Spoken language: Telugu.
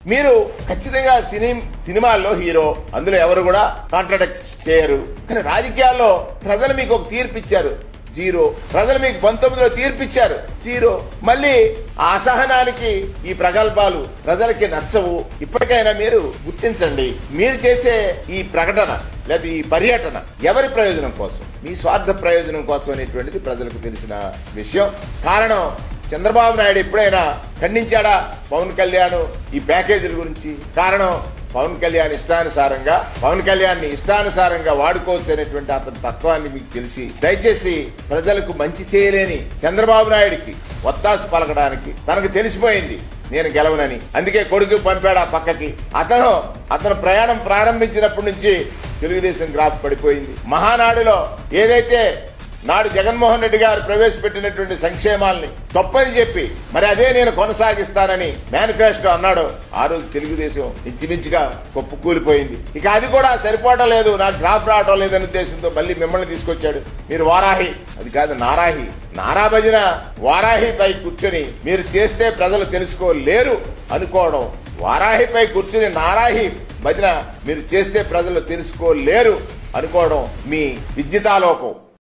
మీరు ఖచ్చితంగా సినీ సినిమాల్లో హీరో అందులో ఎవరు కూడా కాంట్రాడక్ట్ చేయరు కానీ రాజకీయాల్లో ప్రజలు మీకు ఒక తీర్పు ఇచ్చారు జీరో ప్రజలు మీకు పంతొమ్మిదిలో తీర్పిచ్చారు జీరో మళ్ళీ ఆ అసహనానికి ఈ ప్రగల్భాలు ప్రజలకి నచ్చవు ఇప్పటికైనా మీరు గుర్తించండి మీరు చేసే ఈ ప్రకటన లేదా ఈ పర్యటన ఎవరి ప్రయోజనం కోసం మీ స్వార్థ ప్రయోజనం కోసం అనేటువంటిది ప్రజలకు తెలిసిన విషయం కారణం చంద్రబాబు నాయుడు ఎప్పుడైనా ఖండించాడా పవన్ కళ్యాణ్ ఈ ప్యాకేజీల గురించి కారణం పవన్ కళ్యాణ్ ఇష్టానుసారంగా పవన్ కళ్యాణ్ ని ఇష్టానుసారంగా వాడుకోవచ్చు అనేటువంటి అతని తత్వాన్ని మీకు తెలిసి దయచేసి ప్రజలకు మంచి చేయలేని చంద్రబాబు నాయుడికి ఒత్తాసు పలకడానికి తనకు తెలిసిపోయింది నేను గెలవనని అందుకే కొడుకు పంపాడు ఆ పక్కకి అతను అతను ప్రయాణం ప్రారంభించినప్పటి నుంచి తెలుగుదేశం గ్రాఫ్ పడిపోయింది మహానాడులో ఏదైతే నాడు జగన్మోహన్ రెడ్డి గారు ప్రవేశపెట్టినటువంటి సంక్షేమాల్ని తప్పని చెప్పి మరి అదే నేను కొనసాగిస్తానని మేనిఫెస్టో అన్నాడు ఆ రోజు తెలుగుదేశం ఇంచుమించుగా కొప్పు కూలిపోయింది ఇక అది కూడా సరిపోవటం లేదు నాకు గ్రాఫ్ రావటం లేదనే ఉద్దేశంతో మళ్ళీ మిమ్మల్ని తీసుకొచ్చాడు మీరు వారాహి అది కాదు నారాహి నారా భజన వారాహిపై కూర్చొని మీరు చేస్తే ప్రజలు తెలుసుకోలేరు అనుకోవడం వారాహిపై కూర్చుని నారాహి భజన మీరు చేస్తే ప్రజలు తెలుసుకోలేరు అనుకోవడం మీ విద్యుతాలోపం